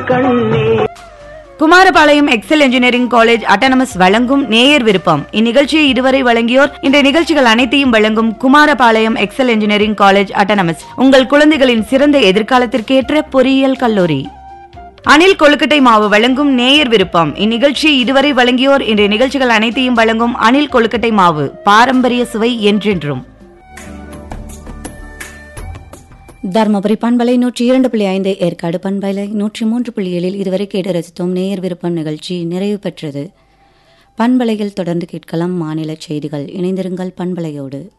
கண்ணே Kumarapalayam Excel engineering college autonomous வழங்கும் நேயர் விருப்பம் இந்நிகழ்ச்சியை இதுவரை வழங்கியோர் இந்த நிகழ்ச்சிகள் அனைத்தையும் வழங்கும் Kumarapalayam Excel engineering college autonomous உங்கள் குழந்தைகளின் சிறந்த எதிர்காலத்திற்கேற்ற பொறியியல் கல்லூரி அனில் கொழுக்கட்டை மாவு வழங்கும் நேயர் விருப்பம் இந்நிகழ்ச்சியை இதுவரை வழங்கியோர் இன்றைய நிகழ்ச்சிகள் அனைத்தையும் வழங்கும் அனில் கொழுக்கட்டை மாவு பாரம்பரிய சுவை என்றென்றும் தர்மபுரி பண்பலை நூற்றி இரண்டு புள்ளி ஐந்து ஏற்காடு பண்பலை நூற்றி மூன்று புள்ளி ஏழில் இதுவரை கேட்டு ரசித்தோம் நேயர் விருப்பம் நிகழ்ச்சி நிறைவு பெற்றது பண்பலையில் தொடர்ந்து கேட்கலாம் மாநில செய்திகள் இணைந்திருங்கள் பண்பலையோடு